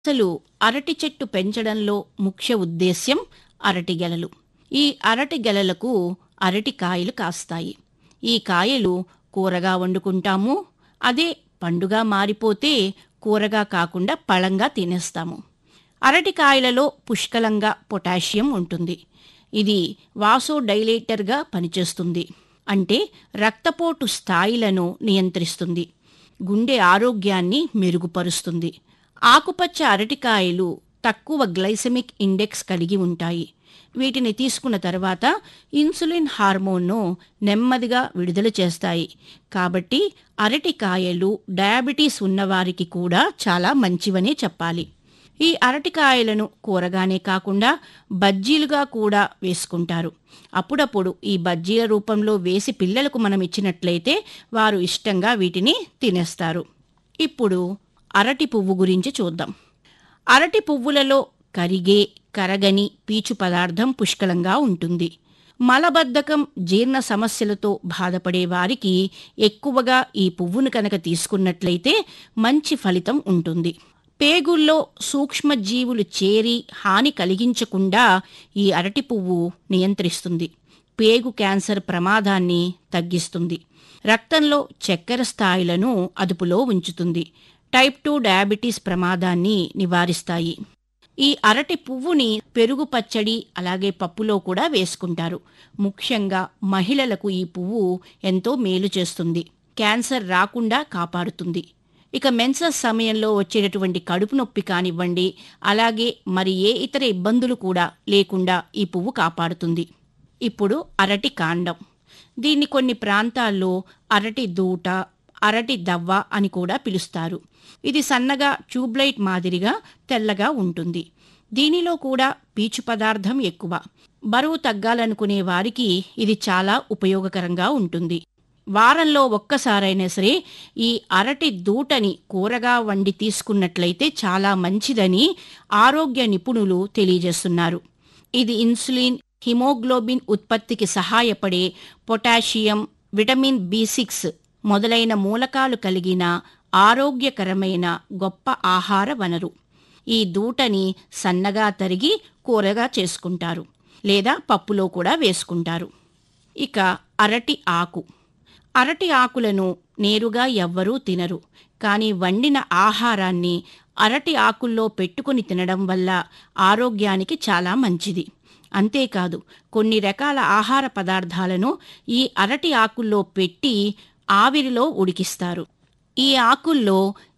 అసలు అరటి చెట్టు పెంచడంలో ముఖ్య ఉద్దేశ్యం అరటి గెలలు ఈ అరటి గెలలకు అరటి కాయలు కాస్తాయి ఈ కాయలు కూరగా వండుకుంటాము అదే పండుగా మారిపోతే కూరగా కాకుండా పళంగా తినేస్తాము అరటికాయలలో పుష్కలంగా పొటాషియం ఉంటుంది ఇది వాసోడైలేటర్గా పనిచేస్తుంది అంటే రక్తపోటు స్థాయిలను నియంత్రిస్తుంది గుండె ఆరోగ్యాన్ని మెరుగుపరుస్తుంది ఆకుపచ్చ అరటికాయలు తక్కువ గ్లైసెమిక్ ఇండెక్స్ కలిగి ఉంటాయి వీటిని తీసుకున్న తర్వాత ఇన్సులిన్ హార్మోన్ను నెమ్మదిగా విడుదల చేస్తాయి కాబట్టి అరటికాయలు డయాబెటీస్ ఉన్నవారికి కూడా చాలా మంచివనే చెప్పాలి ఈ అరటికాయలను కూరగానే కాకుండా బజ్జీలుగా కూడా వేసుకుంటారు అప్పుడప్పుడు ఈ బజ్జీల రూపంలో వేసి పిల్లలకు మనం ఇచ్చినట్లయితే వారు ఇష్టంగా వీటిని తినేస్తారు ఇప్పుడు అరటి పువ్వు గురించి చూద్దాం అరటి పువ్వులలో కరిగే కరగని పీచు పదార్థం పుష్కలంగా ఉంటుంది మలబద్ధకం జీర్ణ సమస్యలతో బాధపడే వారికి ఎక్కువగా ఈ పువ్వును కనుక తీసుకున్నట్లయితే మంచి ఫలితం ఉంటుంది పేగుల్లో సూక్ష్మజీవులు చేరి హాని కలిగించకుండా ఈ అరటి పువ్వు నియంత్రిస్తుంది పేగు క్యాన్సర్ ప్రమాదాన్ని తగ్గిస్తుంది రక్తంలో చక్కెర స్థాయిలను అదుపులో ఉంచుతుంది టైప్ టూ డయాబెటీస్ ప్రమాదాన్ని నివారిస్తాయి ఈ అరటి పువ్వుని పెరుగు పచ్చడి అలాగే పప్పులో కూడా వేసుకుంటారు ముఖ్యంగా మహిళలకు ఈ పువ్వు ఎంతో మేలు చేస్తుంది క్యాన్సర్ రాకుండా కాపాడుతుంది ఇక మెన్సస్ సమయంలో వచ్చేటటువంటి కడుపు నొప్పి కానివ్వండి అలాగే మరి ఏ ఇతర ఇబ్బందులు కూడా లేకుండా ఈ పువ్వు కాపాడుతుంది ఇప్పుడు అరటి కాండం దీన్ని కొన్ని ప్రాంతాల్లో అరటి దూట అరటి దవ్వ అని కూడా పిలుస్తారు ఇది సన్నగా ట్యూబ్లైట్ మాదిరిగా తెల్లగా ఉంటుంది దీనిలో కూడా పీచు పదార్థం ఎక్కువ బరువు తగ్గాలనుకునే వారికి ఇది చాలా ఉపయోగకరంగా ఉంటుంది వారంలో ఒక్కసారైనా సరే ఈ అరటి దూటని కూరగా వండి తీసుకున్నట్లయితే చాలా మంచిదని ఆరోగ్య నిపుణులు తెలియజేస్తున్నారు ఇది ఇన్సులిన్ హిమోగ్లోబిన్ ఉత్పత్తికి సహాయపడే పొటాషియం విటమిన్ బి సిక్స్ మొదలైన మూలకాలు కలిగిన ఆరోగ్యకరమైన గొప్ప ఆహార వనరు ఈ దూటని సన్నగా తరిగి కూరగా చేసుకుంటారు లేదా పప్పులో కూడా వేసుకుంటారు ఇక అరటి ఆకు అరటి ఆకులను నేరుగా ఎవ్వరూ తినరు కానీ వండిన ఆహారాన్ని అరటి ఆకుల్లో పెట్టుకుని తినడం వల్ల ఆరోగ్యానికి చాలా మంచిది అంతేకాదు కొన్ని రకాల ఆహార పదార్థాలను ఈ అరటి ఆకుల్లో పెట్టి ఆవిరిలో ఉడికిస్తారు ఈ ఆకుల్లో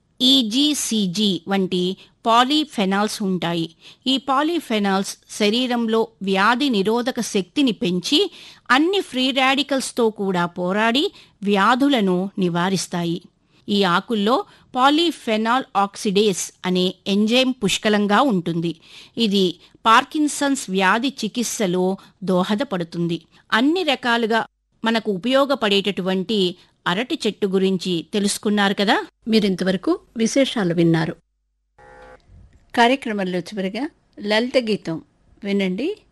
ఈజీసీజీ వంటి పాలీఫెనాల్స్ ఉంటాయి ఈ పాలీఫెనాల్స్ శరీరంలో వ్యాధి నిరోధక శక్తిని పెంచి అన్ని ఫ్రీ రాడికల్స్తో కూడా పోరాడి వ్యాధులను నివారిస్తాయి ఈ ఆకుల్లో పాలీఫెనాల్ ఆక్సిడేస్ అనే ఎంజైమ్ పుష్కలంగా ఉంటుంది ఇది పార్కిన్సన్స్ వ్యాధి చికిత్సలో దోహదపడుతుంది అన్ని రకాలుగా మనకు ఉపయోగపడేటటువంటి అరటి చెట్టు గురించి తెలుసుకున్నారు కదా మీరింతవరకు విశేషాలు విన్నారు కార్యక్రమంలో చివరిగా లలిత గీతం వినండి